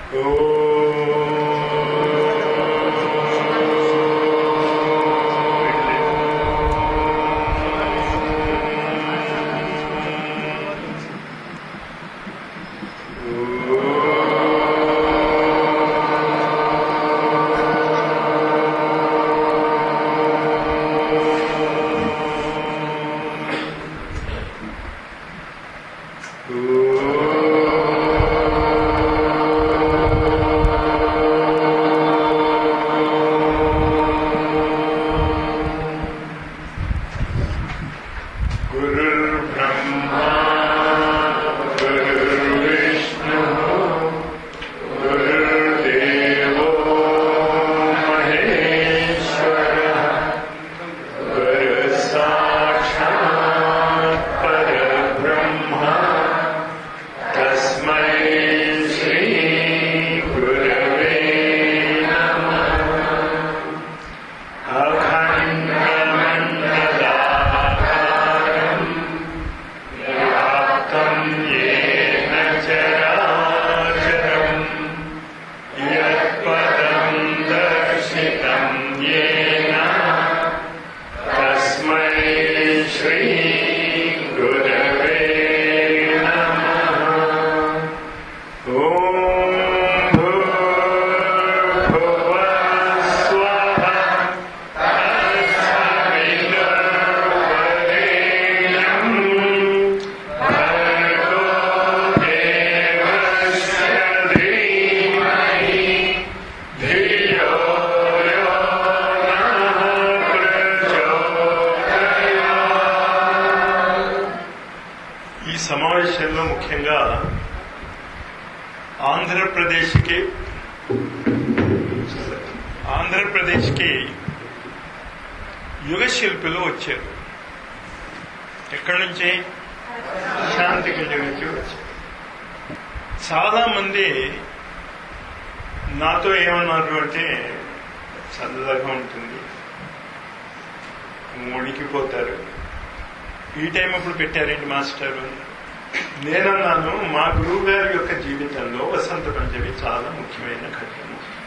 गुरुर्ब्रह्मा गुरुर्विष्णु गुरुर्देवो महेश्वरः गुरुसाक्षात् परब्रह्मा तस्मै श्रीगुरवे नमः अखण्डमण्डलाकारम् व्याप्तं येन चराचरम् यत्पदं दर्शितं येन तस्मै श्रीगुरवे नमः ॐ भूर्भुवः स्वः ఈ సమావేశంలో ముఖ్యంగా ఆంధ్రప్రదేశ్కి ఆంధ్రప్రదేశ్కి యుగ శిల్పులు వచ్చారు ఎక్కడి నుంచి శాంతి కుంజం నుంచి వచ్చారు చాలా మంది నాతో ఏమన్నారు అంటే చల్లగా ఉంటుంది ముడికిపోతారు ఈ టైం అప్పుడు పెట్టారేంటి మాస్టర్ నేనన్నాను మా గురువు గారి యొక్క జీవితంలో వసంత పంచమి చాలా ముఖ్యమైన ఘట్టము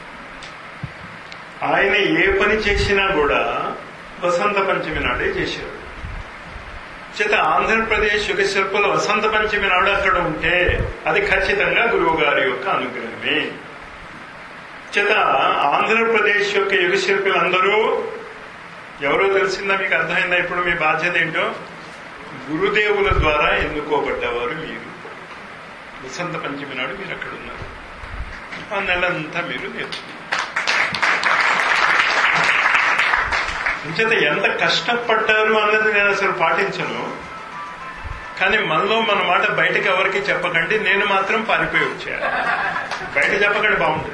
ఆయన ఏ పని చేసినా కూడా వసంత పంచమి నాడే చేశారు చేత ఆంధ్రప్రదేశ్ యుగ శిల్పుల వసంత పంచమి నాడు అక్కడ ఉంటే అది ఖచ్చితంగా గురువు గారి యొక్క అనుగ్రహమే చేత ఆంధ్రప్రదేశ్ యొక్క యుగ శిల్పులందరూ ఎవరో తెలిసిందా మీకు అర్థమైందా ఇప్పుడు మీ బాధ్యత ఏంటో గురుదేవుల ద్వారా ఎన్నుకోబడ్డవారు మీరు వసంత పంచమి నాడు మీరు అక్కడ ఉన్నారు ఆ నెలంతా మీరు నేర్చుకున్నారు అంచేత ఎంత కష్టపడ్డారు అన్నది నేను అసలు పాటించను కానీ మనలో మన మాట బయటకు ఎవరికి చెప్పకండి నేను మాత్రం పారిపోయి వచ్చాను బయట చెప్పకండి బాగుంటుంది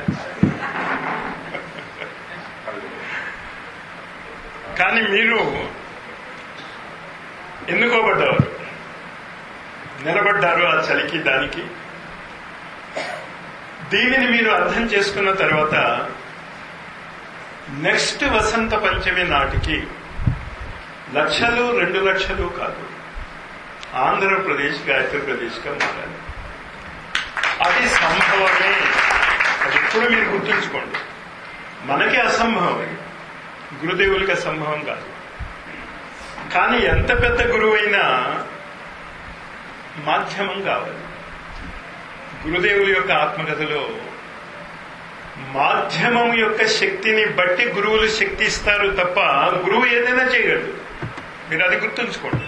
కానీ మీరు ఎన్నుకోబడ్డారు నిలబడ్డారు ఆ చలికి దానికి దీనిని మీరు అర్థం చేసుకున్న తర్వాత నెక్స్ట్ వసంత పంచమి నాటికి లక్షలు రెండు లక్షలు కాదు ఆంధ్రప్రదేశ్ గాయత్రి ప్రదేశ్గా మారాలి అది సంభవమే అది ఎప్పుడు మీరు గుర్తుంచుకోండి మనకి అసంభవం అది గురుదేవులకి అసంభవం కాదు కానీ ఎంత పెద్ద గురువైనా మాధ్యమం కావాలి గురుదేవుల యొక్క ఆత్మకథలో మాధ్యమం యొక్క శక్తిని బట్టి గురువులు శక్తి ఇస్తారు తప్ప గురువు ఏదైనా చేయగలడు మీరు అది గుర్తుంచుకోండి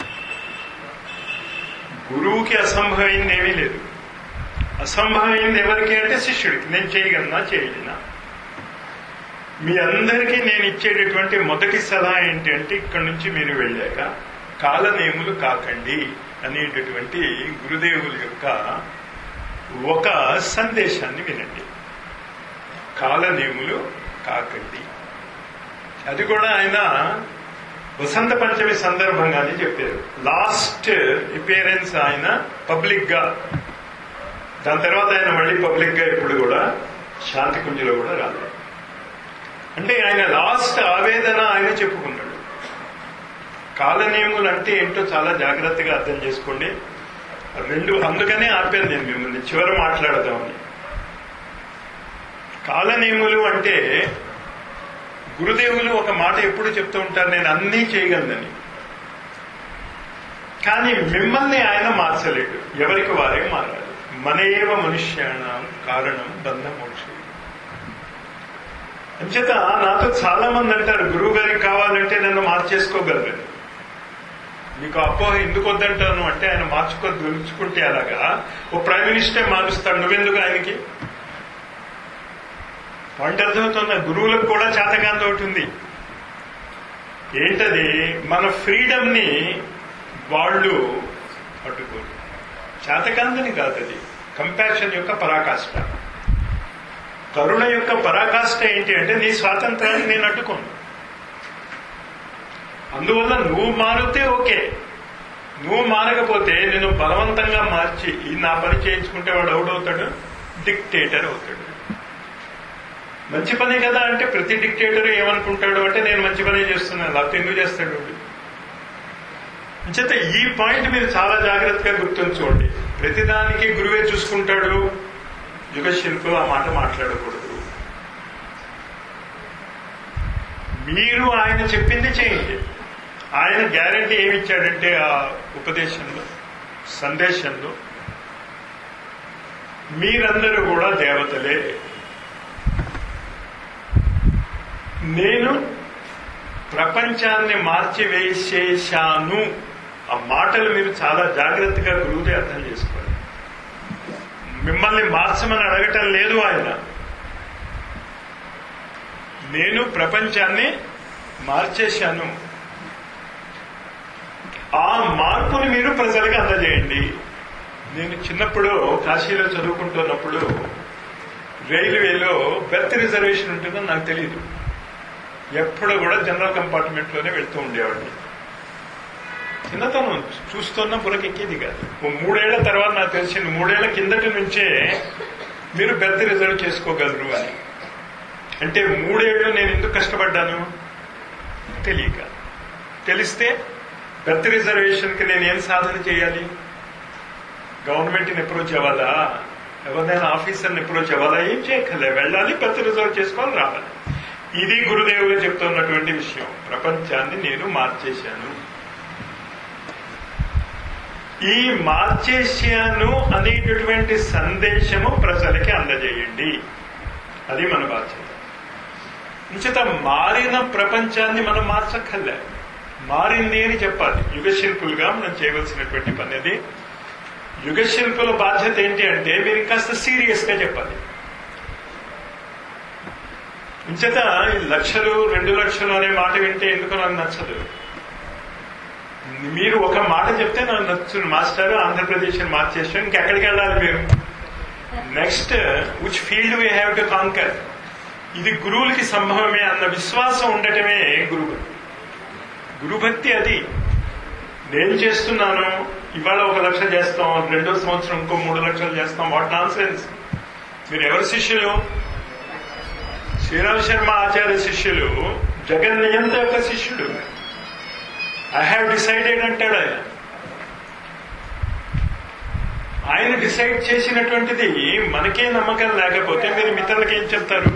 గురువుకి అసంభవమైంది ఏమీ లేదు అసంభవమైంది ఎవరికి అంటే శిష్యుడికి నేను చేయగలనా చేయలేనా మీ అందరికీ నేను ఇచ్చేటటువంటి మొదటి సలహా ఏంటి అంటే ఇక్కడి నుంచి మీరు వెళ్ళాక కాలనేములు కాకండి అనేటటువంటి గురుదేవుల యొక్క ఒక సందేశాన్ని వినండి కాలనేములు కాకండి అది కూడా ఆయన వసంత పంచమి సందర్భంగానే చెప్పారు లాస్ట్ అపియరెన్స్ ఆయన పబ్లిక్ గా దాని తర్వాత ఆయన మళ్ళీ పబ్లిక్ గా ఇప్పుడు కూడా శాంతి కుంజలో కూడా రాలేదు అంటే ఆయన లాస్ట్ ఆవేదన ఆయన చెప్పుకున్నాడు కాలనియములు అంటే ఏంటో చాలా జాగ్రత్తగా అర్థం చేసుకోండి రెండు అందుకనే ఆపాను నేను మిమ్మల్ని చివరి మాట్లాడదామని కాలనేములు అంటే గురుదేవులు ఒక మాట ఎప్పుడు చెప్తూ ఉంటారు నేను అన్నీ చేయగలనని కానీ మిమ్మల్ని ఆయన మార్చలేడు ఎవరికి వారే మారాలి మనయేవ మనుష్యాణం కారణం బంధ మోక్షం అంచేత నాతో చాలా మంది అంటారు గురువు గారికి కావాలంటే నన్ను మార్చేసుకోగలరని మీకు అపోహ ఎందుకు వద్దంటాను అంటే ఆయన మార్చుకో గెలుచుకుంటే అలాగా ఓ ప్రైమ్ మినిస్టర్ మారుస్తాడు నువ్వెందుకు ఆయనకి పాయింట్ అర్థమవుతున్న గురువులకు కూడా చేతకాంత ఒకటి ఉంది ఏంటది మన ఫ్రీడమ్ ని వాళ్ళు అడ్డుకోరు చేతకాంతని కాదు అది కంపాషన్ యొక్క పరాకాష్ట కరుణ యొక్క పరాకాష్ట ఏంటి అంటే నీ స్వాతంత్రాన్ని నేను అడ్డుకోను అందువల్ల నువ్వు మారితే ఓకే నువ్వు మారకపోతే నేను బలవంతంగా మార్చి ఈ నా పని చేయించుకుంటే వాడు అవుడవుతాడు డిక్టేటర్ అవుతాడు మంచి పనే కదా అంటే ప్రతి డిక్టేటర్ ఏమనుకుంటాడు అంటే నేను మంచి పనే చేస్తున్నాను లేకపోతే ఎందుకు చేస్తాడు వాడు? అంచేత ఈ పాయింట్ మీరు చాలా జాగ్రత్తగా గుర్తుంచుకోండి ప్రతిదానికి గురువే చూసుకుంటాడు యుగ శిల్పులు ఆ మాట మాట్లాడకూడదు మీరు ఆయన చెప్పింది చేయండి ఆయన గ్యారంటీ ఏమి ఇచ్చాడంటే ఆ ఉపదేశంలో సందేశంలో మీరందరూ కూడా దేవతలే నేను ప్రపంచాన్ని మార్చివేసేశాను ఆ మాటలు మీరు చాలా జాగ్రత్తగా గురువుదే అర్థం చేసుకోవాలి మిమ్మల్ని మార్చమని అడగటం లేదు ఆయన నేను ప్రపంచాన్ని మార్చేశాను ఆ మార్పుని మీరు ప్రజలకు అందజేయండి నేను చిన్నప్పుడు కాశీలో చదువుకుంటున్నప్పుడు రైల్వేలో బెర్త్ రిజర్వేషన్ ఉంటుందో నాకు తెలియదు ఎప్పుడు కూడా జనరల్ కంపార్ట్మెంట్ లోనే వెళ్తూ ఉండేవాడిని చిన్నతనం చూస్తున్న బురకెక్కేది కాదు ఓ మూడేళ్ల తర్వాత నాకు తెలిసింది మూడేళ్ల కిందటి నుంచే మీరు బెర్త్ రిజర్వ్ చేసుకోగలరు అని అంటే మూడేళ్లు నేను ఎందుకు కష్టపడ్డాను తెలియక తెలిస్తే బెర్త్ రిజర్వేషన్ కి నేను ఏం సాధన చేయాలి గవర్నమెంట్ని అప్రోచ్ అవ్వాలా ఎవరినైనా ఆఫీసర్ని అప్రోచ్ అవ్వాలా ఏం చేయక్కర్లే వెళ్ళాలి బెర్త్ రిజర్వ్ చేసుకొని రావాలి ఇది గురుదేవులు చెప్తున్నటువంటి విషయం ప్రపంచాన్ని నేను మార్చేశాను ఈ మార్చేశాను అనేటటువంటి సందేశము ప్రజలకి అందజేయండి అది మన బాధ్యత ఇంచేత మారిన ప్రపంచాన్ని మనం మార్చక్కర్లే మారింది అని చెప్పాలి యుగ శిల్పులుగా మనం చేయవలసినటువంటి పని అది యుగ శిల్పుల బాధ్యత ఏంటి అంటే మీరు కాస్త సీరియస్ గా చెప్పాలి ఇంచేత ఈ లక్షలు రెండు లక్షలు అనే మాట వింటే ఎందుకు నాకు నచ్చదు మీరు ఒక మాట చెప్తే నాకు నచ్చును మాస్టర్ ఆంధ్రప్రదేశ్ మార్చేసాం ఇంకెక్కడికి వెళ్ళాలి మీరు next which field we have to conquer ఇది గురువులకి సంభవమే అన్న విశ్వాసం ఉండటమే గురువు గురుభక్తి అది నేను చేస్తున్నాను ఇవాళ ఒక లక్ష చేస్తాం రెండో సంవత్సరం ఇంకో మూడు లక్షలు చేస్తాం వాట్ నాన్ సెన్స్ మీరు ఎవరి శిష్యులు శ్రీరామ్ శర్మ ఆచార్య శిష్యులు జగన్ నియంత యొక్క శిష్యుడు ఐ హ్యావ్ డిసైడెడ్ అంటాడు ఆయన ఆయన డిసైడ్ చేసినటువంటిది మనకే నమ్మకం లేకపోతే మీరు మిత్రులకి ఏం చెప్తారు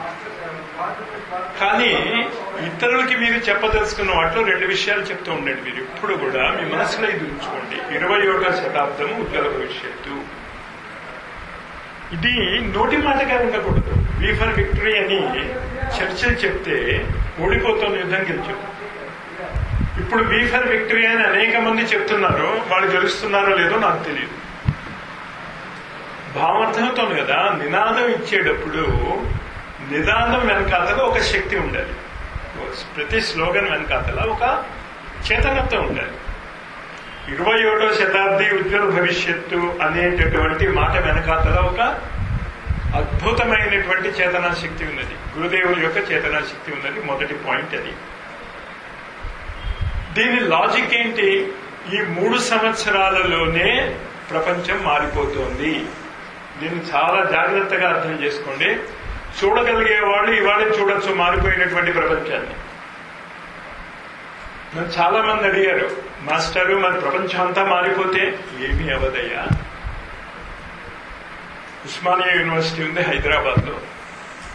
కానీ ఇతరులకి మీరు చెప్పదలుచుకున్న వాటిలో రెండు విషయాలు చెప్తూ ఉండండి మీరు ఇప్పుడు కూడా మీ మనసులో ఇది ఉంచుకోండి ఇరవై ఒకటో శతాబ్దం ఉజ్వల భవిష్యత్తు ఇది నోటి మాటగా ఉండకూడదు వీ ఫర్ విక్టరీ అని చర్చలు చెప్తే ఓడిపోతున్న యుద్ధం గెలిచాం ఇప్పుడు వీ ఫర్ విక్టరీ అని అనేక మంది చెప్తున్నారు వాళ్ళు గెలుస్తున్నారో లేదో నాకు తెలియదు భావార్థమవుతోంది కదా నినాదం ఇచ్చేటప్పుడు నినాదం వెనకాతల ఒక శక్తి ఉండాలి ప్రతి స్లోగన్ వెనకాతల ఒక చేతనత్వం ఉండాలి ఇరవై ఏడో శతాబ్ది ఉజ్వల భవిష్యత్తు అనేటటువంటి మాట వెనకాతల ఒక అద్భుతమైనటువంటి చేతనా శక్తి ఉన్నది గురుదేవుల యొక్క చేతనా శక్తి ఉన్నది మొదటి పాయింట్ అది దీని లాజిక్ ఏంటి ఈ మూడు సంవత్సరాలలోనే ప్రపంచం మారిపోతోంది దీన్ని చాలా జాగ్రత్తగా అర్థం చేసుకోండి చూడగలిగే వాళ్ళు ఇవాళ చూడొచ్చు మారిపోయినటువంటి ప్రపంచాన్ని నన్ను చాలా మంది అడిగారు మాస్టరు మన ప్రపంచం అంతా మారిపోతే ఏమీ అవదయ్యా ఉస్మానియా యూనివర్సిటీ ఉంది హైదరాబాద్ లో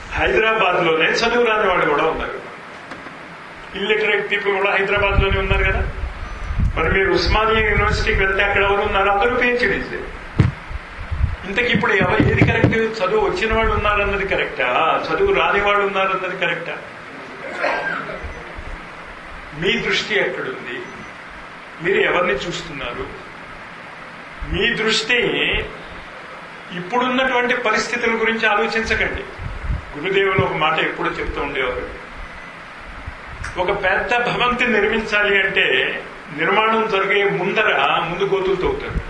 హైదరాబాద్ లోనే చదువు రాని వాళ్ళు కూడా ఉన్నారు ఇల్లిటరేట్ పీపుల్ కూడా హైదరాబాద్ లోనే ఉన్నారు కదా మరి మీరు ఉస్మానియా యూనివర్సిటీకి వెళ్తే అక్కడ ఎవరు ఉన్నారు అందరూ పిహెచ్డీస్ ఇంతకి ఇప్పుడు ఎవ- ఏది కరెక్ట్ చదువు వచ్చిన వాళ్ళు ఉన్నారన్నది కరెక్టా చదువు రాని వాళ్ళు ఉన్నారన్నది కరెక్టా మీ దృష్టి ఎక్కడుంది మీరు ఎవరిని చూస్తున్నారు మీ దృష్టి ఇప్పుడున్నటువంటి పరిస్థితుల గురించి ఆలోచించకండి గురుదేవులు ఒక మాట ఎప్పుడు చెప్తూ ఉండేవారు ఒక పెద్ద భవంతి నిర్మించాలి అంటే నిర్మాణం జరిగే ముందర ముందు గోతులు తవ్వుతారు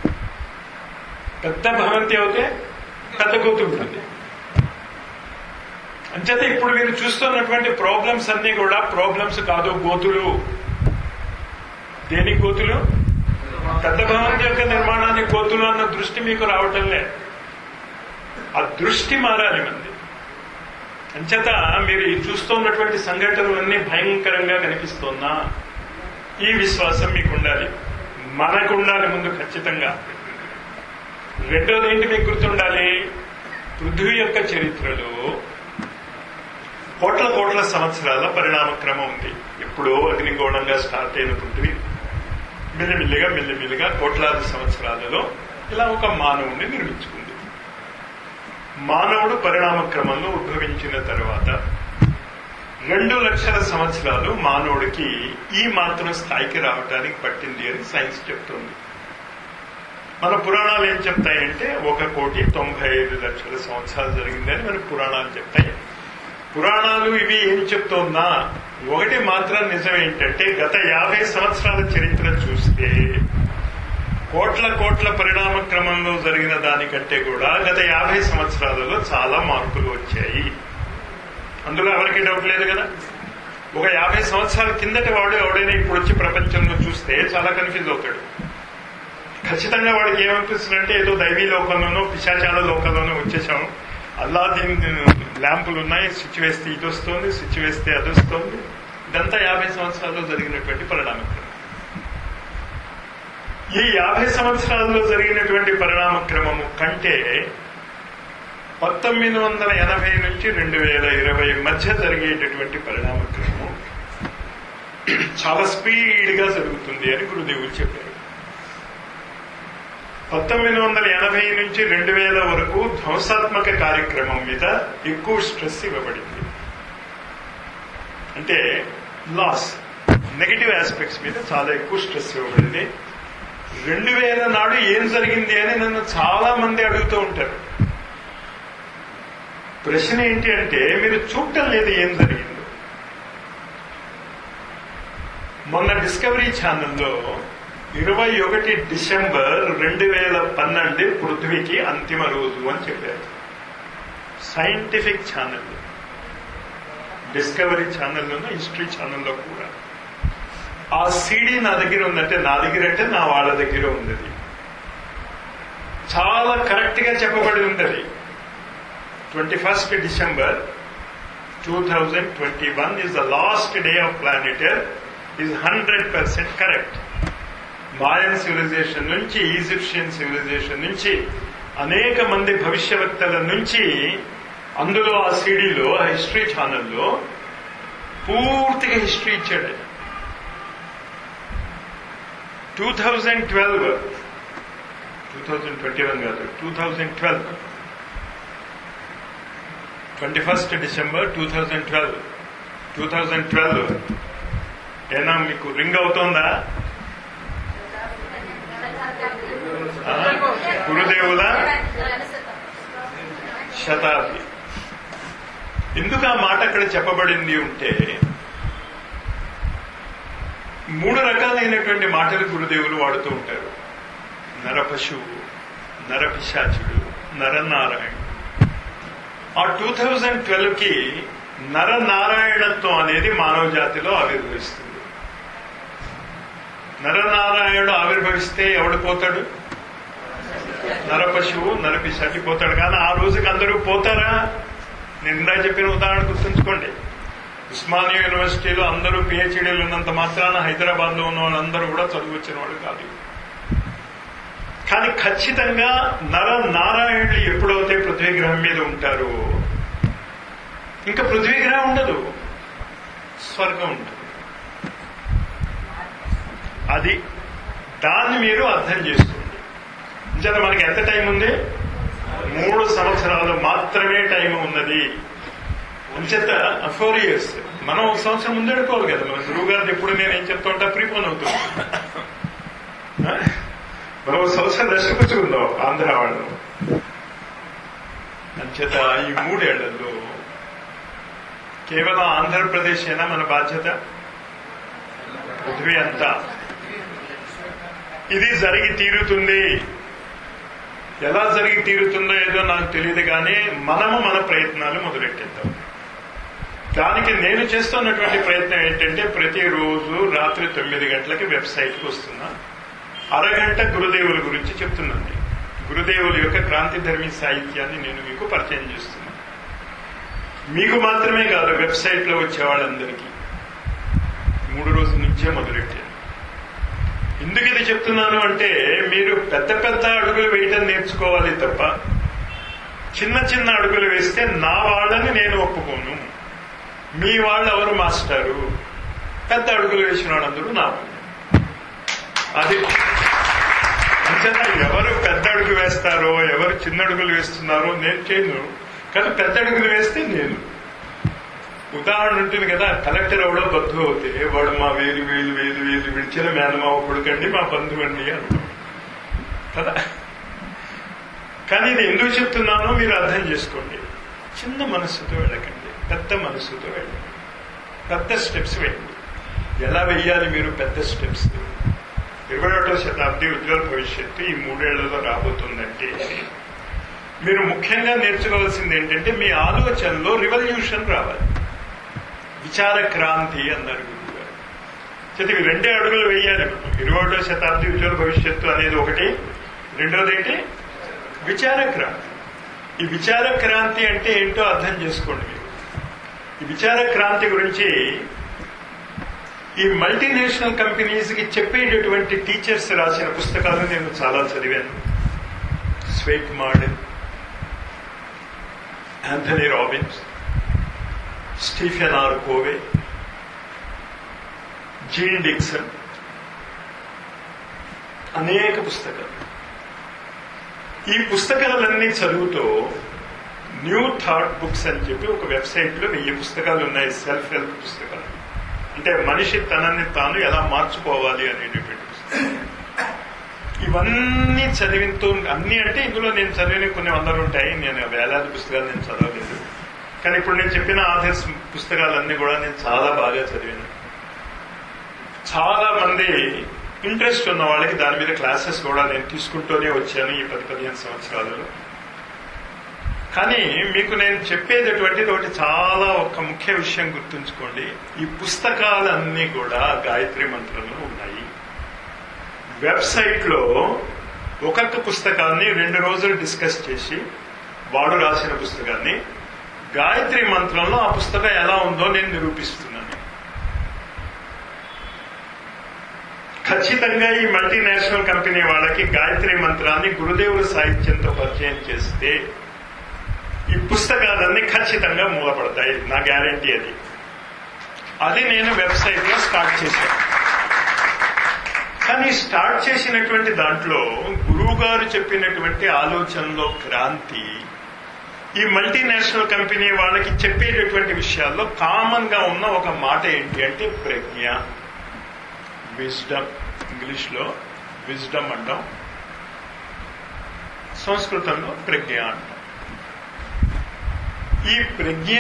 పెద్ద భవంతి అవుతే పెద్ద గోతు ఉంటుంది అంచేత ఇప్పుడు మీరు చూస్తున్నటువంటి ప్రాబ్లమ్స్ అన్ని కూడా ప్రాబ్లమ్స్ కాదు గోతులు దేని గోతులు పెద్ద భవంతి యొక్క నిర్మాణాన్ని గోతులు అన్న దృష్టి మీకు రావటం లే ఆ దృష్టి మారాలి మంది అంచేత మీరు ఈ చూస్తున్నటువంటి సంఘటనలన్నీ భయంకరంగా కనిపిస్తున్నా ఈ విశ్వాసం మీకు ఉండాలి మనకు ఉండాలి ముందు ఖచ్చితంగా రెండోది ఏంటి మీకు గుర్తుండాలి పృథ్వీ యొక్క చరిత్రలో కోట్ల కోట్ల సంవత్సరాల పరిణామ క్రమం ఉంది ఎప్పుడో అగ్నిగోళంగా స్టార్ట్ అయిన పృథ్వీ మెల్లిమెల్లిగా మెల్లిమెల్లిగా కోట్లాది సంవత్సరాలలో ఇలా ఒక మానవుడిని నిర్మించుకుంది మానవుడు పరిణామ క్రమంలో ఉద్భవించిన తర్వాత రెండు లక్షల సంవత్సరాలు మానవుడికి ఈ మాత్రం స్థాయికి రావడానికి పట్టింది అని సైన్స్ చెప్తుంది మన పురాణాలు ఏం చెప్తాయంటే ఒక కోటి తొంభై ఐదు లక్షల సంవత్సరాలు జరిగిందని మన పురాణాలు చెప్తాయి పురాణాలు ఇవి ఏం చెప్తోందా ఒకటి మాత్రం నిజం ఏంటంటే గత యాభై సంవత్సరాల చరిత్ర చూస్తే కోట్ల కోట్ల పరిణామ క్రమంలో జరిగిన దానికంటే కూడా గత యాభై సంవత్సరాలలో చాలా మార్పులు వచ్చాయి అందులో ఎవరికి డౌట్ లేదు కదా ఒక యాభై సంవత్సరాల కిందటి వాడు ఎవడైనా ఇప్పుడు వచ్చి ప్రపంచంలో చూస్తే చాలా కన్ఫ్యూజ్ అవుతాడు ఖచ్చితంగా వాడికి ఏమనిపిస్తుందంటే ఏదో దైవీ లోకంలోనో పిశాచాల లోకంలోనో వచ్చేసాము అల్లా దీని ల్యాంపులు ఉన్నాయి స్విచ్ వేస్తే ఇది వస్తుంది స్విచ్ వేస్తే అది వస్తుంది ఇదంతా యాభై సంవత్సరాల్లో జరిగినటువంటి పరిణామక్రమం ఈ యాభై సంవత్సరాల్లో జరిగినటువంటి పరిణామ క్రమము కంటే పంతొమ్మిది వందల ఎనభై నుంచి రెండు వేల ఇరవై మధ్య జరిగేటటువంటి పరిణామ క్రమం చాలా స్పీడ్ గా జరుగుతుంది అని గురుదేవులు చెప్పారు పంతొమ్మిది వందల ఎనభై నుంచి రెండు వేల వరకు ధ్వంసాత్మక కార్యక్రమం మీద ఎక్కువ స్ట్రెస్ ఇవ్వబడింది అంటే లాస్ నెగటివ్ ఆస్పెక్ట్స్ మీద చాలా ఎక్కువ స్ట్రెస్ ఇవ్వబడింది రెండు వేల నాడు ఏం జరిగింది అని నన్ను చాలా మంది అడుగుతూ ఉంటారు ప్రశ్న ఏంటి అంటే మీరు చూడటం లేదు ఏం జరిగిందో మొన్న డిస్కవరీ ఛానల్లో ఇరవై ఒకటి డిసెంబర్ రెండు వేల పన్నెండు పృథ్వీకి అంతిమ రోజు అని చెప్పారు సైంటిఫిక్ ఛానల్ డిస్కవరీ ఛానల్లోనూ హిస్టరీ ఛానల్లో కూడా ఆ సీడీ నా దగ్గర ఉందంటే నా దగ్గర అంటే నా వాళ్ళ దగ్గర ఉంది అది. చాలా కరెక్ట్ గా చెప్పబడి ఉంది అది twenty first December two thousand twenty one is the last day of planet is hundred percent correct Mayan civilization నుంచి ఈజిప్షియన్ సివిలైజేషన్ నుంచి అనేక మంది భవిష్యవక్తల నుంచి అందులో ఆ సీడీలో ఆ హిస్టరీ ఛానల్లో పూర్తిగా హిస్టరీ ఇచ్చాడు two thousand twelve two thousand twenty one కాదు two thousand twelve twenty first December two thousand twelve two thousand twelve ఏనా మీకు రింగ్ అవుతోందా ఆ? గురుదేవుల శతాబ్ది ఎందుకు ఆ మాట అక్కడ చెప్పబడింది ఉంటే మూడు రకాలైనటువంటి మాటలు గురుదేవులు వాడుతూ ఉంటారు నరపశువు నరపిశాచుడు నరనారాయణుడు ఆ టూ థౌజండ్ ట్వెల్వ్ కి నరనారాయణత్వం అనేది మానవ జాతిలో ఆవిర్భవిస్తుంది నరనారాయణుడు ఆవిర్భవిస్తే ఎవడు పోతాడు నరపశువు నరపిశాచి పోతాడు కానీ ఆ రోజుకి అందరూ పోతారా నేను ఇందా చెప్పిన ఉదాహరణ గుర్తుంచుకోండి ఉస్మానియా యూనివర్సిటీలో అందరూ పిహెచ్డీలు ఉన్నంత మాత్రాన హైదరాబాద్ లో ఉన్న వాళ్ళందరూ కూడా చదువు వచ్చిన వాళ్ళు కాదు కానీ ఖచ్చితంగా నర నారాయణులు ఎప్పుడైతే పృథ్వీ గ్రహం మీద ఉంటారో ఇంకా పృథ్వీ గ్రహం ఉండదు స్వర్గం ఉంటుంది అది దాన్ని మీరు అర్థం చేసుకోండి నిజంగా మనకి ఎంత టైం ఉంది మూడు సంవత్సరాలు మాత్రమే టైం ఉన్నది అంచేత ఫోర్ ఇయర్స్ మనం ఒక సంవత్సరం ముందు వెళ్ళిపోవాలి కదా మన గురువు గారిని ఎప్పుడు నేను ఏం చెప్తా ఉంటా ప్రీపోన్ అవుతుంది మనం ఒక సంవత్సరం దర్శకుచ్చుకుందాం ఆంధ్ర వాళ్ళు అంచేత ఈ మూడేళ్లలో కేవలం ఆంధ్రప్రదేశ్ అయినా మన బాధ్యత పృథ్వీ అంతా ఇది జరిగి తీరుతుంది ఎలా జరిగి తీరుతుందో ఏదో నాకు తెలియదు కానీ మనము మన ప్రయత్నాలు మొదలెట్టేద్దాం దానికి నేను చేస్తున్నటువంటి ప్రయత్నం ఏంటంటే ప్రతిరోజు రాత్రి తొమ్మిది గంటలకి వెబ్సైట్కి వస్తున్నా అరగంట గురుదేవుల గురించి చెప్తున్నాను గురుదేవుల యొక్క క్రాంతి ధర్మి సాహిత్యాన్ని నేను మీకు పరిచయం చేస్తున్నా మీకు మాత్రమే కాదు వెబ్సైట్ లో వచ్చే వాళ్ళందరికీ మూడు రోజుల నుంచే మొదలెట్టాను ఎందుకు ఇది చెప్తున్నాను అంటే మీరు పెద్ద పెద్ద అడుగులు వేయటం నేర్చుకోవాలి తప్ప చిన్న చిన్న అడుగులు వేస్తే నా వాళ్ళని నేను ఒప్పుకోను మీ వాళ్ళు ఎవరు మాస్టారు పెద్ద అడుగులు వేసిన వాళ్ళందరూ నా వాళ్ళు. అది అంచేత ఎవరు పెద్ద అడుగు వేస్తారో ఎవరు చిన్న అడుగులు వేస్తున్నారో నేను చేయను కానీ పెద్ద అడుగులు వేస్తే నేను ఉదాహరణ ఉంటుంది కదా కలెక్టర్ ఎవడో బంధువు అవుతే వాడు మా వేలు వేలు వేలు వేలు విడిచిన మేనమావ కొడుకండి మా బంధువు అండి అంటాం కదా కానీ ఇది ఎందుకు చెప్తున్నానో మీరు అర్థం చేసుకోండి చిన్న మనస్సుతో వెళ్ళకండి పెద్ద మనస్సుతో వెళ్ళండి పెద్ద స్టెప్స్ వేయండి ఎలా వెయ్యాలి మీరు పెద్ద స్టెప్స్ ఇరవై ఒకటో శతాబ్ది ఉజ్వల భవిష్యత్తు ఈ మూడేళ్లలో రాబోతుందంటే మీరు ముఖ్యంగా నేర్చుకోవాల్సింది ఏంటంటే మీ ఆలోచనలో రివల్యూషన్ రావాలి విచార క్రాంతి అన్నారు గురువు గారు చదివి రెండే అడుగులు వేయాలి మనం ఇరవై ఒకటో శతాబ్ది ఉజ్వల భవిష్యత్తు అనేది ఒకటి రెండోది ఏంటి విచార క్రాంతి ఈ విచార క్రాంతి అంటే ఏంటో అర్థం చేసుకోండి మీరు ఈ విచార క్రాంతి గురించి ఈ మల్టీనేషనల్ కంపెనీస్ కి చెప్పేటటువంటి టీచర్స్ రాసిన పుస్తకాలు నేను చాలా చదివాను Swett Marden Anthony Robbins Stephen R Covey Jean Dixon అనేక పుస్తకాలు ఈ పుస్తకాలన్నీ చదువుతూ న్యూ థాట్ బుక్స్ అని చెప్పి ఒక వెబ్సైట్ లో వెయ్యి పుస్తకాలు ఉన్నాయి సెల్ఫ్ హెల్ప్ పుస్తకాలు అంటే మనిషి తనని తాను ఎలా మార్చుకోవాలి అనేటటువంటి పుస్తకాలు ఇవన్నీ చదివితూ అన్ని అంటే ఇందులో నేను చదివిన కొన్ని వందలు ఉంటాయి నేను వేలాది పుస్తకాలు నేను చదవలేదు కానీ ఇప్పుడు నేను చెప్పిన ఆథర్స్ పుస్తకాలన్నీ కూడా నేను చాలా బాగా చదివాను చాలా మంది ఇంట్రెస్ట్ ఉన్న వాళ్ళకి దాని మీద క్లాసెస్ కూడా నేను తీసుకుంటూనే వచ్చాను ఈ పది పదిహేను సంవత్సరాలలో కానీ మీకు నేను చెప్పేటటువంటిది ఒకటి చాలా ఒక ముఖ్య విషయం గుర్తుంచుకోండి ఈ పుస్తకాలన్నీ కూడా గాయత్రి మంత్రంలో ఉన్నాయి వెబ్సైట్ లో ఒక్కొక్క పుస్తకాన్ని రెండు రోజులు డిస్కస్ చేసి వాడు రాసిన పుస్తకాన్ని గాయత్రి మంత్రంలో ఆ పుస్తకం ఎలా ఉందో నేను నిరూపిస్తున్నాను ఖచ్చితంగా ఈ మల్టీనేషనల్ కంపెనీ వాళ్ళకి గాయత్రి మంత్రాన్ని గురుదేవుల సాహిత్యంతో పరిచయం చేస్తే ఈ పుస్తకాలన్నీ ఖచ్చితంగా మూలపడతాయి నా గ్యారంటీ అది అది నేను వెబ్సైట్ లో స్టార్ట్ చేశాను కానీ స్టార్ట్ చేసినటువంటి దాంట్లో గురువు గారు చెప్పినటువంటి ఆలోచనలో క్రాంతి ఈ మల్టీనేషనల్ కంపెనీ వాళ్ళకి చెప్పేటటువంటి విషయాల్లో కామన్ గా ఉన్న ఒక మాట ఏంటి అంటే ప్రజ్ఞ విజ్డమ్ ఇంగ్లీష్ లో విజ్డమ్ అంటాం సంస్కృతంలో ప్రజ్ఞ అంటాం ఈ ప్రజ్ఞ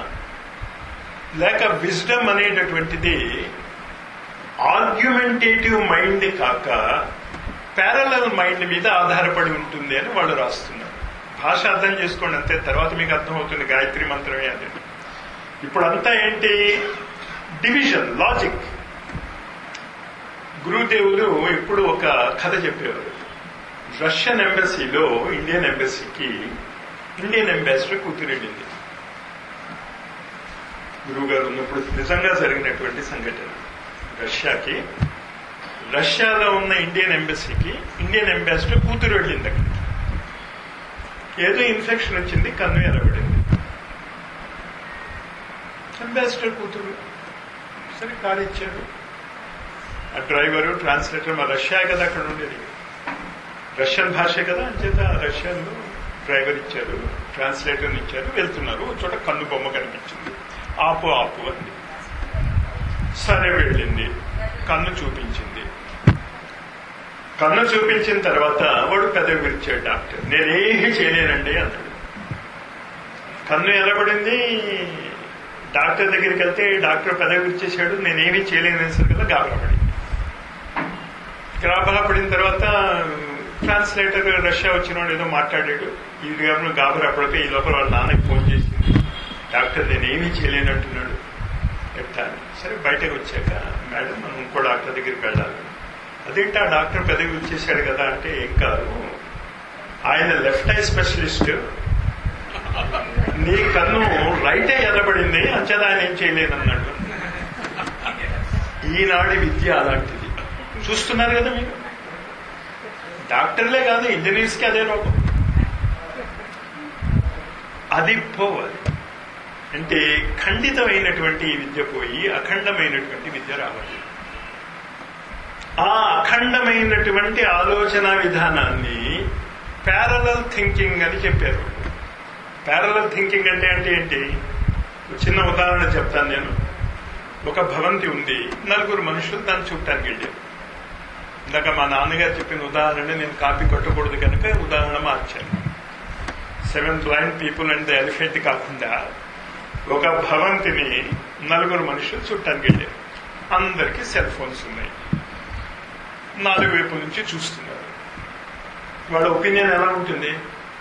లేక విజ్డమ్ అనేటటువంటిది ఆర్గ్యుమెంటేటివ్ మైండ్ కాక ప్యారలల్ మైండ్ మీద ఆధారపడి ఉంటుంది అని వాళ్ళు రాస్తున్నారు భాష అర్థం చేసుకోండి అంతే తర్వాత మీకు అర్థమవుతుంది గాయత్రి మంత్రమే అది ఇప్పుడంతా ఏంటి డివిజన్ లాజిక్ గురుదేవులు ఎప్పుడు ఒక కథ చెప్పేవారు రష్యన్ ఎంబసీలో ఇండియన్ ఎంబసీకి ఇండియన్ అంబాసిడర్ కూతురెళ్ళింది గురువు గారు ఉన్నప్పుడు నిజంగా జరిగినటువంటి సంఘటన రష్యాకి రష్యాలో ఉన్న ఇండియన్ ఎంబసీకి ఇండియన్ అంబాసిడర్ కూతురు వెళ్ళింది అక్కడికి ఏదో ఇన్ఫెక్షన్ వచ్చింది కన్ను ఎలబడింది అంబాసిడర్ కూతురు సరే కారు ఇచ్చారు ఆ డ్రైవరు ట్రాన్స్లేటర్ మా రష్యా కదా అక్కడ ఉండేది రష్యన్ భాష కదా అంచేత రష్యన్ డ్రైవర్ ఇచ్చారు ట్రాన్స్లేటర్ ఇచ్చారు వెళ్తున్నారు ఒక చోట కన్ను బొమ్మ కనిపించింది ఆపు ఆపు అంది సరే వెళ్ళింది కన్ను చూపించింది కన్ను చూపించిన తర్వాత వాడు పెదవి విరిచాడు డాక్టర్ నేనేమి చేయలేనండి అన్నాడు కన్ను ఎలబడింది డాక్టర్ దగ్గరికి వెళ్తే డాక్టర్ పెదవి విరిచేశాడు నేనేమీ చేయలేను కదా గాబరాపడింది గాబరా పడిన తర్వాత ట్రాన్స్లేటర్ రష్యా వచ్చినోడు ఏదో మాట్లాడాడు ఈ గాబరా గాబరా పడితే ఈ లోపల వాళ్ళ నాన్నకి ఫోన్ చేసింది డాక్టర్ నేనేమీ చేయలేనంటున్నాడు ఎట్లా అని. సరే బయటకు వచ్చాక మేడం మనం ఇంకో డాక్టర్ దగ్గరికి వెళ్ళాలి అదేంటి ఆ డాక్టర్ పెదవి వచ్చేసాడు కదా అంటే ఏం కాదు ఆయన లెఫ్ట్ ఐ స్పెషలిస్ట్ నీ కన్ను రైటే ఎర్రబడింది అంచేత ఆయన ఏం చేయలేదన్నాడు ఈనాడి విద్య అలాంటిది చూస్తున్నారు కదా మీరు డాక్టర్లే కాదు ఇంజనీర్స్ కి అదే రోగం అది పోవాలి అంటే ఖండితమైనటువంటి విద్య పోయి అఖండమైనటువంటి విద్య రావాలి ఆ అఖండమైనటువంటి ఆలోచన విధానాన్ని ప్యారలల్ థింకింగ్ అని చెప్పారు ప్యారలల్ థింకింగ్ అంటే అంటే ఏంటి ఒక చిన్న ఉదాహరణ చెప్తాను నేను ఒక భవంతి ఉంది నలుగురు మనుషులు దాన్ని చూడటానికి వెళ్ళారు ఇందాక మా నాన్నగారు చెప్పిన ఉదాహరణ నేను కాపీ కొట్టకూడదు కనుక ఉదాహరణ మార్చాను seventh line people and the elephant కాకుండా ఒక భవంతిని నలుగురు మనుషులు చుట్టానికి వెళ్ళారు అందరికీ సెల్ ఫోన్స్ ఉన్నాయి నాలుగు వైపు నుంచి చూస్తున్నారు వాళ్ళ ఒపీనియన్ ఎలా ఉంటుంది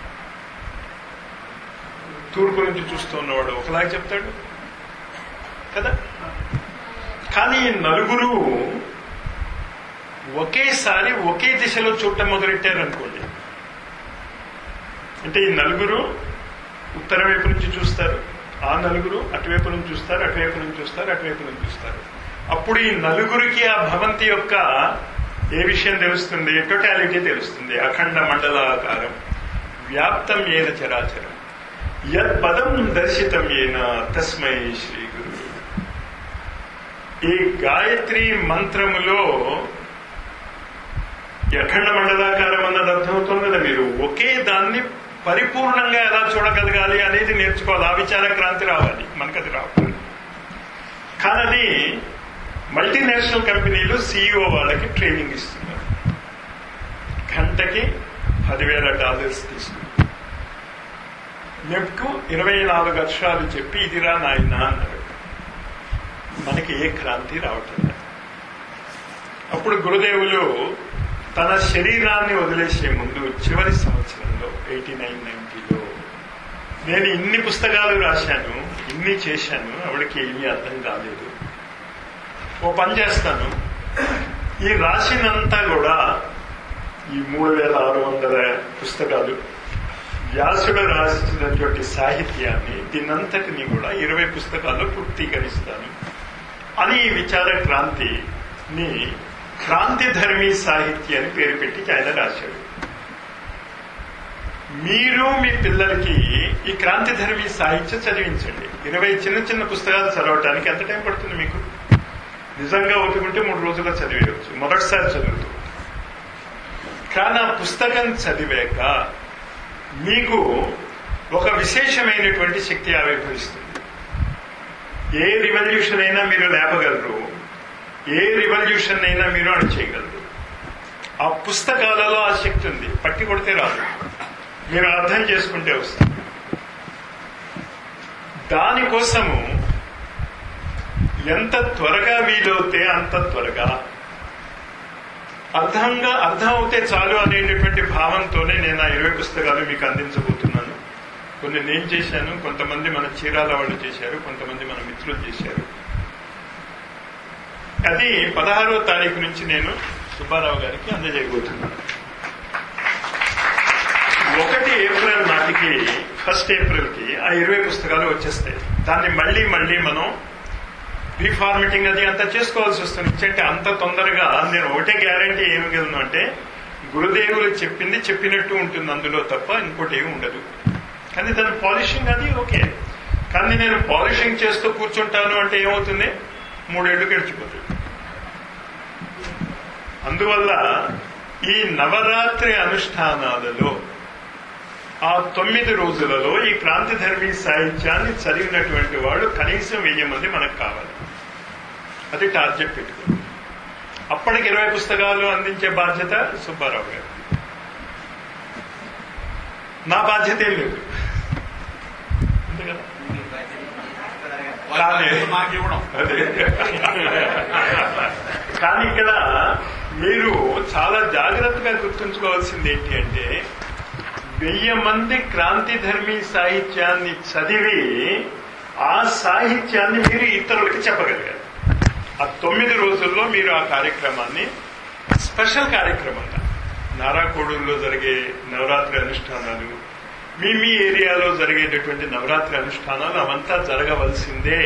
తూర్పు నుంచి చూస్తూ ఉన్నవాడు ఒకలాగా చెప్తాడు కదా కానీ ఈ నలుగురు ఒకేసారి ఒకే దిశలో చూడటం మొదలెట్టారు అనుకోండి అంటే ఈ నలుగురు ఉత్తరం వైపు నుంచి చూస్తారు ఆ నలుగురు అటువైపు నుంచి చూస్తారు అటువైపు నుంచి చూస్తారు అటువైపు నుంచి చూస్తారు అప్పుడు ఈ నలుగురికి ఆ భవంతి యొక్క ఏ విషయం తెలుస్తుంది టోటాలిటీ తెలుస్తుంది అఖండ మండలాకారం వ్యాప్తం ఏన చరాచరం యత్ పదం దర్శితం ఏన తస్మై శ్రీ గురు ఈ గాయత్రి మంత్రములో అఖండ మండలాకారం అన్నది అర్థమవుతుంది కదా మీరు ఒకే దాన్ని పరిపూర్ణంగా ఎలా చూడగలగాలి అనేది నేర్చుకోవాలి ఆ విచార క్రాంతి రావాలి మనకు అది రావాలి కానీ అది మల్టీనేషనల్ కంపెనీలు సీఈఓ వాళ్ళకి ట్రైనింగ్ ఇస్తున్నారు గంటకి పదివేల డాలర్స్ తీసుకున్నారు మీకు ఇరవై నాలుగు అక్షరాలు చెప్పి ఇదిరా నాయన అన్నారు మనకి ఏ క్రాంతి రావటం లేదు. అప్పుడు గురుదేవులు తన శరీరాన్ని వదిలేసే ముందు చివరి సంవత్సరంలో ఎయిటీ నైన్ నైన్టీలో నేను ఇన్ని పుస్తకాలు రాశాను ఇన్ని చేశాను ఆవిడకి ఏమీ అర్థం కాలేదు ఓ పని చేస్తాను ఈ రాసినంతా కూడా ఈ మూడు వేల ఆరు వందల పుస్తకాలు వ్యాసుడు రాసినటువంటి సాహిత్యాన్ని దీనంతటిని కూడా ఇరవై పుస్తకాల్లో పూర్తీకరిస్తాను అని ఈ విచార క్రాంతిని క్రాంతి ధర్మీ సాహిత్య అని పేరు పెట్టి ఆయన రాశాడు మీరు మీ పిల్లలకి ఈ క్రాంతి ధర్మీ సాహిత్యం చదివించండి ఇరవై చిన్న చిన్న పుస్తకాలు చదవటానికి ఎంత టైం పడుతుంది మీకు నిజంగా ఒప్పుకుంటే మూడు రోజుల్లో చదివేయవచ్చు మొదటిసారి చదువుతూ కానీ ఆ పుస్తకం చదివాక మీకు ఒక విశేషమైనటువంటి శక్తి ఆవిర్భవిస్తుంది ఏ రివల్యూషన్ అయినా మీరు లేపగలరు ఏ రివల్యూషన్ అయినా మీరు అణిచేయగలరు ఆ పుస్తకాలలో ఆ శక్తి ఉంది పట్టి కొడితే రాదు మీరు అర్థం చేసుకుంటే వస్తుంది దానికోసము ఎంత త్వరగా వీలవుతే అంత త్వరగా అర్థంగా అర్థం అవుతే చాలు అనేటటువంటి భావంతోనే నేను ఆ ఇరవై పుస్తకాలు మీకు అందించబోతున్నాను కొన్ని నేను చేశాను కొంతమంది మన చీరాల వాళ్ళు చేశారు కొంతమంది మన మిత్రులు చేశారు అది పదహారో తారీఖు నుంచి నేను సుబ్బారావు గారికి అందజేయబోతున్నాను ఒకటి ఏప్రిల్ నాటికి ఫస్ట్ ఏప్రిల్ కి ఆ ఇరవై పుస్తకాలు వచ్చేస్తాయి దాన్ని మళ్ళీ మళ్ళీ మనం రీఫార్మేటింగ్ అది అంతా చేసుకోవాల్సి వస్తుంది అంటే అంత తొందరగా నేను ఒకటే గ్యారంటీ ఏమిగలను అంటే గురుదేవులు చెప్పింది చెప్పినట్టు ఉంటుంది అందులో తప్ప ఇంకోటి ఏమి ఉండదు కానీ దాని పాలిషింగ్ అది ఓకే కానీ దాన్ని నేను పాలిషింగ్ చేస్తూ కూర్చుంటాను అంటే ఏమవుతుంది మూడేళ్లు గడిచిపోతుంది అందువల్ల ఈ నవరాత్రి అనుష్ఠానాలలో ఆ తొమ్మిది రోజులలో ఈ క్రాంతిధర్మి సాహిత్యాన్ని చదివినటువంటి వాళ్ళు కనీసం వెయ్యి మంది మనకు కావాలి అది టార్గెట్ పెట్టుకుంది అప్పటికి ఇరవై పుస్తకాలు అందించే బాధ్యత సుబ్బారావు గారు నా బాధ్యత ఏం లేదు అంతే కదా కానీ మాకు ఇవ్వడం అదే కానీ ఇక్కడ మీరు చాలా జాగ్రత్తగా గుర్తుంచుకోవాల్సింది ఏంటి అంటే వెయ్యి మంది క్రాంతిధర్మి సాహిత్యాన్ని చదివి ఆ సాహిత్యాన్ని మీరు ఇతరులకి చెప్పగలిగారు ఆ తొమ్మిది రోజుల్లో మీరు ఆ కార్యక్రమాన్ని స్పెషల్ కార్యక్రమంగా నారాకోడూరులో జరిగే నవరాత్రి అనుష్ఠానాలు మీ మీ ఏరియాలో జరిగేటటువంటి నవరాత్రి అనుష్ఠానాలు అవంతా జరగవలసిందే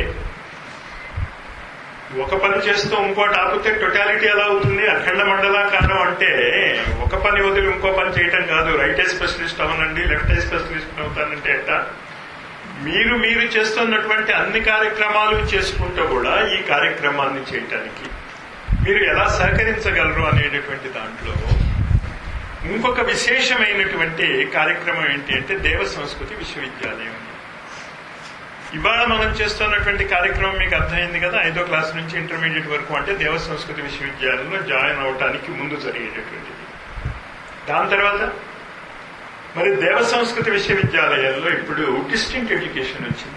ఒక పని చేస్తూ ఇంకోటి ఆపితే టొటాలిటీ ఎలా అవుతుంది అఖండ మండలాకారం అంటే ఒక పని వదిలి ఇంకో పని చేయటం కాదు రైట్ ఐ స్పెషలిస్ట్ అవనండి లెఫ్ట్ ఐ స్పెషలిస్ట్ అవుతానంటే ఎట్ట మీరు మీరు చేస్తున్నటువంటి అన్ని కార్యక్రమాలు చేసుకుంటూ కూడా ఈ కార్యక్రమాన్ని చేయటానికి మీరు ఎలా సహకరించగలరు అనేటటువంటి దాంట్లో ఇంకొక విశేషమైనటువంటి కార్యక్రమం ఏంటి అంటే దేవ సంస్కృతి విశ్వవిద్యాలయం ఇవాళ మనం చేస్తున్నటువంటి కార్యక్రమం మీకు అర్థమైంది కదా ఐదో క్లాస్ నుంచి ఇంటర్మీడియట్ వరకు అంటే దేవ సంస్కృతి విశ్వవిద్యాలయంలో జాయిన్ అవటానికి ముందు జరిగేటటువంటిది దాని తర్వాత మరి దేవ సంస్కృతి విశ్వవిద్యాలయాల్లో ఇప్పుడు డిస్టింక్ట్ ఎడ్యుకేషన్ వచ్చింది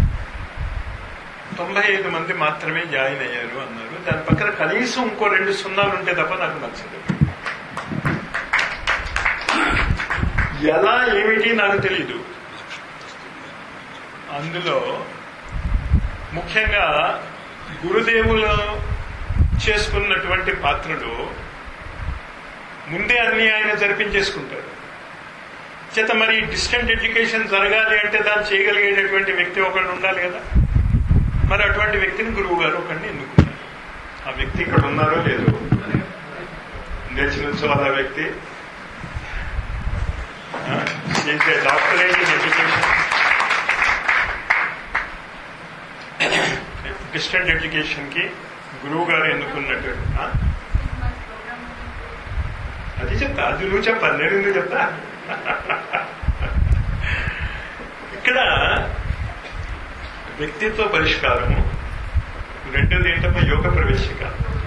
తొంభై ఐదు మంది మాత్రమే జాయిన్ అయ్యారు అన్నారు దాని పక్కన కనీసం ఇంకో రెండు సున్నాలు ఉంటే తప్ప నాకు నచ్చదు ఎలా ఏమిటి నాకు తెలీదు అందులో ముఖ్యంగా గురుదేవులు చేసుకున్నటువంటి పాత్రలు ముందే అన్ని ఆయన జరిపించేసుకుంటారు చేత మరి డిస్టెంట్ ఎడ్యుకేషన్ జరగాలి అంటే దాన్ని చేయగలిగేటటువంటి వ్యక్తి ఒకళ్ళు ఉండాలి కదా మరి అటువంటి వ్యక్తిని గురువు గారు ఒకరిని ఎన్నుకున్నారు ఆ వ్యక్తి ఇక్కడ ఉన్నారో లేదో తెలిసిన ఆ వ్యక్తి చేసే doctorate in education distant education కి గురువు గారు ఎన్నుకున్నట్టు ఆ? అది చెప్తా అది నువ్వు చెప్పా నేను ఎందుకు చెప్తా ఇక్కడ వ్యక్తిత్వ పరిష్కారము రెండోది ఏంటమ్మా యోగ ప్రవేశిక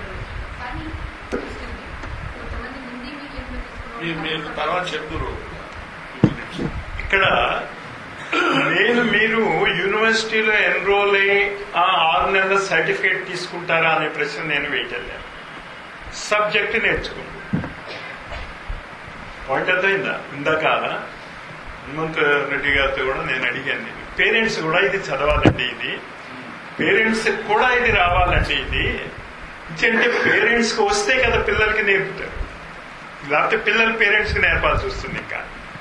మీరు మీరు తర్వాత చెప్తురు ఇక్కడ నేను మీరు యూనివర్సిటీలో ఎన్రోల్ అయ్యి ఆ ఆరు నెలల సర్టిఫికేట్ తీసుకుంటారా అనే ప్రశ్న నేను వేయటలేను సబ్జెక్ట్ నేర్చుకుంటాను పాయింట్ అర్థమైందా ఇందాక హనుమంత రెడ్డి గారితో కూడా నేను అడిగాను నేను పేరెంట్స్ కూడా ఇది చదవాలండి ఇది పేరెంట్స్ కూడా ఇది రావాలండి ఇది ఇది అంటే పేరెంట్స్ కి వస్తే కదా పిల్లలకి నేర్పుతారు లేకపోతే పిల్లలు పేరెంట్స్ కి నేర్పాల్సి వస్తుంది ఇంకా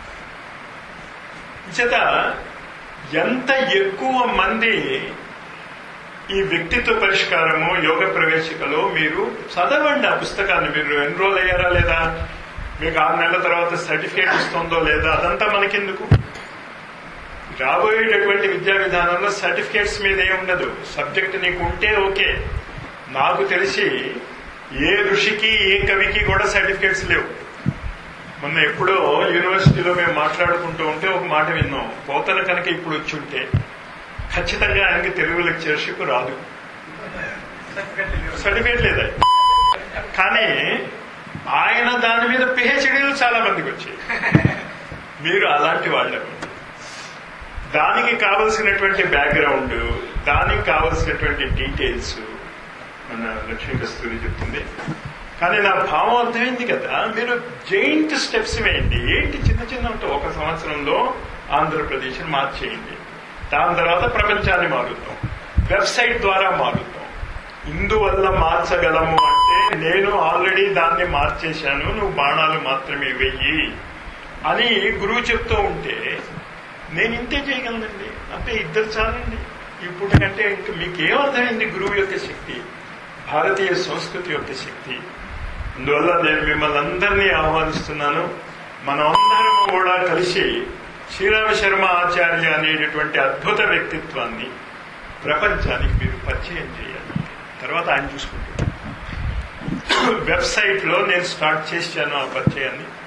చేత ఎంత ఎక్కువ మంది ఈ వ్యక్తిత్వ పరిష్కారము యోగ ప్రవేశికలో మీరు చదవండి ఆ పుస్తకాన్ని మీరు ఎన్రోల్ అయ్యారా లేదా మీకు ఆరు నెలల తర్వాత సర్టిఫికేట్ ఇస్తుందో లేదా అదంతా మనకెందుకు రాబోయేటటువంటి విద్యా విధానంలో సర్టిఫికేట్స్ మీద ఏం ఉండదు సబ్జెక్ట్ నీకు ఉంటే ఓకే నాకు తెలిసి ఏ ఋషికి ఏ కవికి కూడా సర్టిఫికేట్స్ లేవు మొన్న ఎప్పుడో యూనివర్సిటీలో మేము మాట్లాడుకుంటూ ఉంటే ఒక మాట విన్నాం పోతన కనుక ఇప్పుడు వచ్చి ఉంటే ఖచ్చితంగా ఆయనకి తెలుగు లెక్చర్షిప్ రాదు సర్టిఫికేట్ లేదా కానీ ఆయన దాని మీద పిహెచ్డీలు చాలా మందికి వచ్చాయి మీరు అలాంటి వాళ్ళకు దానికి కావలసినటువంటి బ్యాక్గ్రౌండ్ దానికి కావలసినటువంటి డీటెయిల్స్ మన లక్ష్మీ కస్తూరి చెప్తుంది కానీ నా భావం అర్థమైంది కదా మీరు జైంట్ స్టెప్స్ వేయండి ఏంటి చిన్న చిన్న ఉంటాయి ఒక సంవత్సరంలో ఆంధ్రప్రదేశ్ మార్చేయండి దాని తర్వాత ప్రపంచాన్ని మారుద్దాం వెబ్సైట్ ద్వారా మారుద్దాం ఇందువల్ల మార్చగలము అంటే నేను ఆల్రెడీ దాన్ని మార్చేశాను నువ్వు బాణాలు మాత్రమే వెయ్యి అని గురువు చెప్తూ ఉంటే నేను ఇంతే చేయగలనండి అంటే ఇద్దరు చాలండి ఇప్పుడు కంటే ఇంకా మీకేం అర్థమైంది గురువు యొక్క శక్తి భారతీయ సంస్కృతి యొక్క శక్తి అందువల్ల నేను మిమ్మల్ని అందరినీ ఆహ్వానిస్తున్నాను మనం అందరం కూడా కలిసి శ్రీరామ శర్మ ఆచార్య అనేటటువంటి అద్భుత వ్యక్తిత్వాన్ని ప్రపంచానికి మీరు పరిచయం చేయాలి తర్వాత ఆయన చూసుకుంటారు వెబ్సైట్ లో నేను స్టార్ట్ చేశాను ఆ పరిచయాన్ని